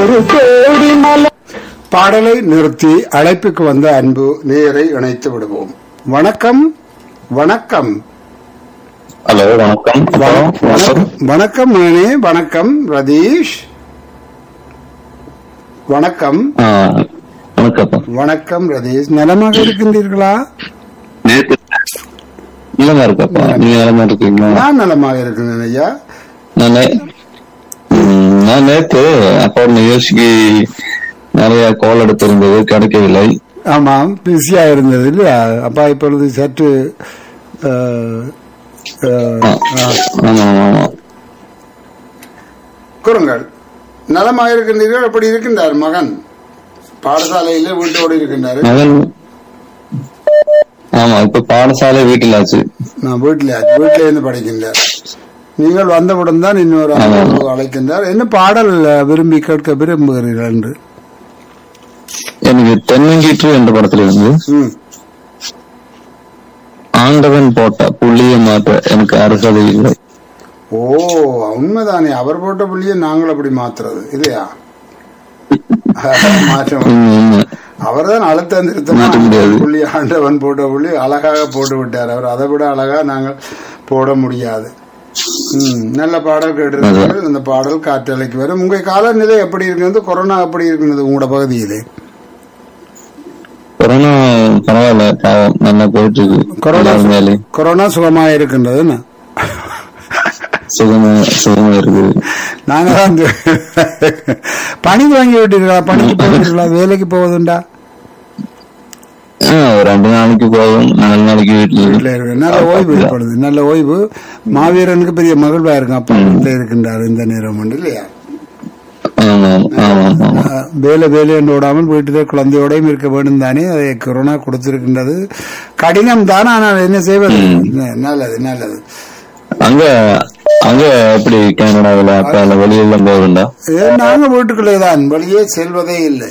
ஒரு கோடி மலை பாடலை நிறுத்தி அழைப்புக்கு வந்த அன்பு நேரை இணைத்து விடுவோம் வணக்கம் வணக்கம் ஹலோ வணக்கம் ஹலோ வணக்கம் வணக்கம் மகனே வணக்கம் ரதீஷ் வணக்கம் ஆ, வணக்கம் வணக்கம் ரதீஷ் நலமாக இருக்கின்றீர்களா நேத்து இல்லங்க இருக்கப்பா நீங்க நிலமா இருக்கீங்களா நான் நலமாக இருக்கிறேன் ஐயா நான் நே- ம், நான் நேத்து அப்போ நிகழ்ச்சிக்கு நிறைய கால் எடுத்திருந்தது கிடைக்கவில்லை ஆமாம் பிஸியா இருந்தது இல்லையா அப்பா இப்பொழுது சற்று அஹ், அஹ், ஆ, ஆமா ஆமா ஆமா கூறுங்கள் நலமாக இருக்கின்றீர்கள் அப்படி இருக்கின்றார் மகன் பாடசாலையிலே வீட்டோடு இருக்கின்றார் மகன் ஆமா இப்ப பாடசாலை வீட்டில் ஆச்சு நான் வீட்டிலே வீட்டிலே இருந்து படிக்கின்றார் நீங்கள் வந்தவுடன் தான் இன்னொரு ஆள் அழைக்கின்றார் என்ன பாடல் விரும்பி கேட்க விரும்புகிறீர்கள் என்று எனக்கு தென்னங்கீற்று என்ற படத்துல இருந்து ம். ஆண்டவன் போட்ட புள்ளிய மாற்ற எனக்கு அருகதை இல்லை ஓ உண்மைதானே அவர் போட்ட புள்ளியை நாங்கள் அப்படி மாத்துறது இல்லையா மாற்றம் ம், உண்மை. அவர் தான் அழுத்தம் மாற்ற முடியாது. திருத்தம் புள்ளி ஆண்டவன் போட்ட புள்ளி அழகாக போட்டு விட்டார் அவர் அதை விட அழகா நாங்கள் போட முடியாது ம், நல்ல பாடல் கேட்டிருக்கிறார்கள் இந்த பாடல் காற்றலைக்கு வரும் உங்க காலநிலை எப்படி இருக்கிறது கொரோனா எப்படி இருக்கிறது உங்களோட பகுதியிலே கொரோனா பரவாயில்ல பாவம் நல்லா போயிட்டு இருக்கு கொரோனா எல்லாரும் மேலே கொரோனா சுகமாக இருக்கின்றது என்ன? சுகமா சுகமா இருக்குது நாங்க தான் இந்த பணிக்கு வாங்கி விட்டீர்களா பணிக்கு போவீர்களா வேலைக்கு போவதுண்டா ஆ, ஒரு ரெண்டு நாளைக்கு போகும் நாலு நாளைக்கு வீட்டுல வீட்டுல இருக்கு நல்ல ஓய்வு ஏற்படுது நல்ல ஓய்வு மாவீரனுக்கு பெரிய மகிழ்வா இருக்கும் அப்பா வீட்டுல இருக்கின்றார் இந்த நேரம் உண்டு இல்லையா ஆமா ஆமா ஆமா அஹ், வேலை வேலை என்று விடாமல் வீட்டிலே குழந்தையோடையும் இருக்க வேண்டும் தானே அதை கொரோனா கொடுத்திருக்கின்றது கடினம் தான் ஆனால் என்ன செய்வது ந- நல்லது நல்லது அங்க அங்க எப்படி கனடாவில் அப்ப அந்த வெளியெல்லாம் போகுதுண்டா ஏன் நாங்க வீட்டுக்குள்ளே தான் வெளியே செல்வதே இல்லை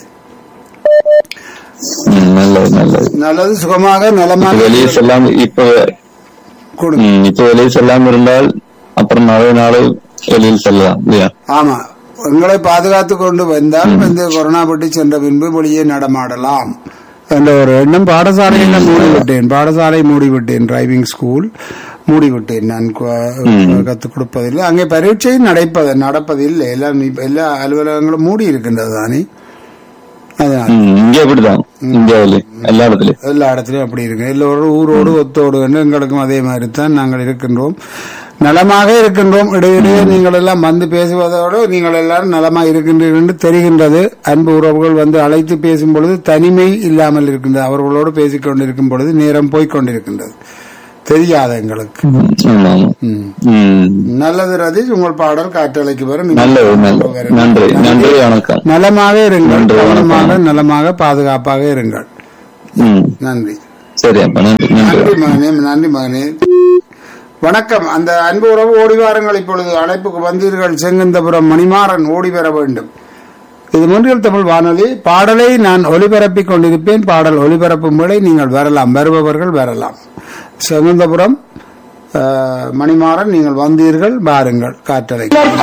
ம், நல்லது நல்லது நல்லது சுகமாக இப்ப நலமாக வெளியே செல்லாம இப்ப கொடுங்க ம், இப்ப வெளியே செல்லாம இருந்தால் அப்புறம் நிறைய நாள் வெளியில் செல்லலாம் இல்லையா ஆமா உங்களை பாதுகாத்து கொண்டு வந்தால் இந்த கொரோனா பட்டு சென்ற பின்பு வெளியே நடமாடலாம் என்ற ஒரு எண்ணம் பாடசாலையில மூடிவிட்டேன் பாடசாலை மூடிவிட்டேன் டிரைவிங் ஸ்கூல் மூடிவிட்டேன் நான் கு- கத்துக் கொடுப்பதில்லை அங்கே பரீட்சை நடைப்பது நடப்பதில்லை எல்லாம் இப்ப எல்லா அலுவலகங்களும் மூடி இருக்கின்றது தானே அதனால் ம், இங்க அப்படிதான் இந்தியாவில எல்லா இடத்துலயும் எல்லா இடத்துலயும் அப்படி இருக்கு எல்லோரும் ஊரோடு ஒத்தோடு என்று எங்களுக்கும் அதே மாதிரி தான் நாங்கள் இருக்கின்றோம் நலமாக இருக்கின்றோம் இடையிடையே நீங்கள் எல்லாம் வந்து பேசுவதோடு நீங்கள் எல்லாரும் நலமாக இருக்கின்றீர்கள் என்று தெரிகின்றது அன்பு உறவுகள் வந்து அழைத்து பேசும் பொழுது தனிமை இல்லாமல் இருக்கின்றது அவர்களோடு பேசிக் கொண்டிருக்கும் பொழுது நேரம் போய்க் கொண்டிருக்கின்றது தெரியாத எங்களுக்கு ம், ஆமா ஆமா ம். ம், நல்லது ரதீஷ் உங்கள் பாடல் காற்றலைக்கு வரும் நீங்கள் நல்லது நல்லது நன்றி நன்றி வணக்கம் நலமாக இருங்கள் நன்றி, வணக்கம். கவனமாக நலமாக பாதுகாப்பாக இருங்கள் ம் நன்றி சரி அப்ப நன்றி நன்றி நன்றி மகனே நன்றி மகனே வணக்கம் அந்த அன்பு உறவு ஓடி வாருங்கள் இப்பொழுது அழைப்புக்கு வந்தீர்கள் செங்கந்தபுரம் மணிமாறன் ஓடி வர வேண்டும் இது மூன்றில் தமிழ் வானொலி பாடலை நான் ஒலிபரப்பிக் கொண்டிருப்பேன் பாடல் ஒலிபரப்பும் வேளை நீங்கள் வரலாம் வருபவர்கள் வரலாம் செங்கந்தபுரம் அஹ், மணிமாறன் நீங்கள் வந்தீர்கள் வாருங்கள் காற்றலை